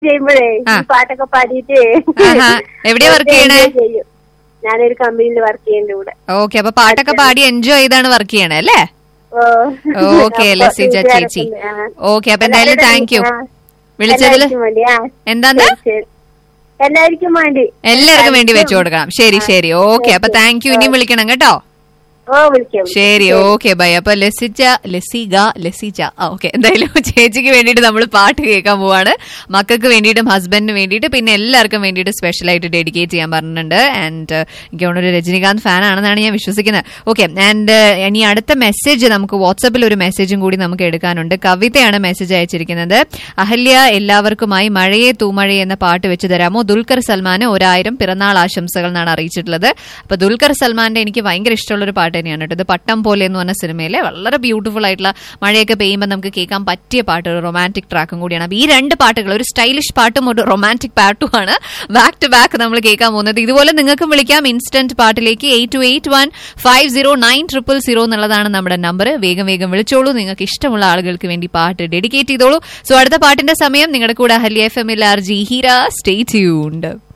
ചെയ്യുമ്പോഴേ ആ. ഈ പാട്ടൊക്കെ പാടിയിട്ട് ആഹാ. എവിടെയാ work ചെയ്യണേ? enjoy ചെയ്യും. ഞാനൊരു കമ്പനിയിൽ വർക്ക് ചെയ്യുന്നുണ്ട് ഇവിടെ ഓക്കെ അപ്പൊ പാട്ടൊക്കെ പാടി എൻജോയ് ചെയ്താണ് വർക്ക് ചെയ്യണേ അല്ലേ ഓ. ഓക്കെ അപ്പൊ ലസിജ കൂട്ടുകാരൊക്കെ ചേച്ചി ഉണ്ട്. ആ. ഓക്കെ അപ്പൊ എന്തായാലും എല്ലാവരും താങ്ക് യു ആ. വിളിച്ചതില് എല്ലാവർക്കും വേണ്ടി, ആ. എന്താന്ന് ശരി, ശരി. എല്ലാവർക്കും വേണ്ടി എല്ലാവർക്കും വേണ്ടി വെച്ചു കൊടുക്കണം ശരി ശരി ഓക്കെ അപ്പൊ താങ്ക് യു ഇനിയും വിളിക്കണം കേട്ടോ ഓ വിളിക്കാം ശരി ഓക്കെ ബൈ അപ്പൊ ലസിച്ച ലസിക ലസിച്ച ഓക്കെ എന്തായാലും ചേച്ചിക്ക് വേണ്ടിയിട്ട് നമ്മൾ പാട്ട് കേൾക്കാൻ പോവാണ് മക്കൾക്ക് വേണ്ടിയിട്ടും ഹസ്ബൻഡിന് വേണ്ടിയിട്ട് പിന്നെ എല്ലാവർക്കും വേണ്ടിയിട്ട് സ്പെഷ്യൽ ആയിട്ട് ഡെഡിക്കേറ്റ് ചെയ്യാൻ പറഞ്ഞിട്ടുണ്ട് ആൻഡ് എനിക്ക് തോന്നുന്നു ഒരു രജനികാന്ത് ഫാൻ ആണെന്നാണ് ഞാൻ വിശ്വസിക്കുന്നത് ഓക്കെ ആൻഡ് ഇനി അടുത്ത മെസ്സേജ് നമുക്ക് വാട്സപ്പിൽ ഒരു മെസ്സേജും കൂടി നമുക്ക് എടുക്കാനുണ്ട് കവിതയാണ് മെസ്സേജ് അയച്ചിരിക്കുന്നത് അഹല്യ എല്ലാവർക്കുമായി മഴയെ തൂമഴയെ എന്ന പാട്ട് വെച്ച് തരാമോ ദുൽഖർ സൽമാന് ഒരായിരം പിറന്നാൾ ആശംസകൾ എന്നാണ് അറിയിച്ചിട്ടുള്ളത് അപ്പൊ ദുൽഖർ സൽമാന്റെ എനിക്ക് ഭയങ്കര ഇഷ്ടമുള്ള ഒരു പാട്ട് തന്നെയാണ് കേട്ടോ ഇത് പട്ടം പോലെ എന്ന് പറഞ്ഞ സിനിമയിലെ വളരെ ബ്യൂട്ടിഫുൾ ആയിട്ടുള്ള മഴയൊക്കെ പെയ്യുമ്പോൾ നമുക്ക് കേൾക്കാൻ പറ്റിയ പാട്ട് ഒരു റൊമാൻറ്റിക് ട്രാക്കും കൂടിയാണ് അപ്പൊ ഈ രണ്ട് പാട്ടുകൾ ഒരു സ്റ്റൈലിഷ് പാട്ടും ഒരു റൊമാൻറ്റിക് പാട്ടുമാണ് ബാക്ക് ടു ബാക്ക് നമ്മൾ കേൾക്കാൻ പോകുന്നത് ഇതുപോലെ നിങ്ങൾക്കും വിളിക്കാം ഇൻസ്റ്റന്റ് പാട്ടിലേക്ക് eight two eight one five zero nine triple zero എന്നുള്ളതാണ് നമ്മുടെ നമ്പർ വേഗം വേഗം വിളിച്ചോളൂ നിങ്ങൾക്ക് ഇഷ്ടമുള്ള ആളുകൾക്ക് വേണ്ടി പാട്ട് ഡെഡിക്കേറ്റ് ചെയ്തോളൂ സോ അടുത്ത പാട്ടിന്റെ സമയം നിങ്ങളുടെ കൂടെ Ahalya F M L R J Heera stay tuned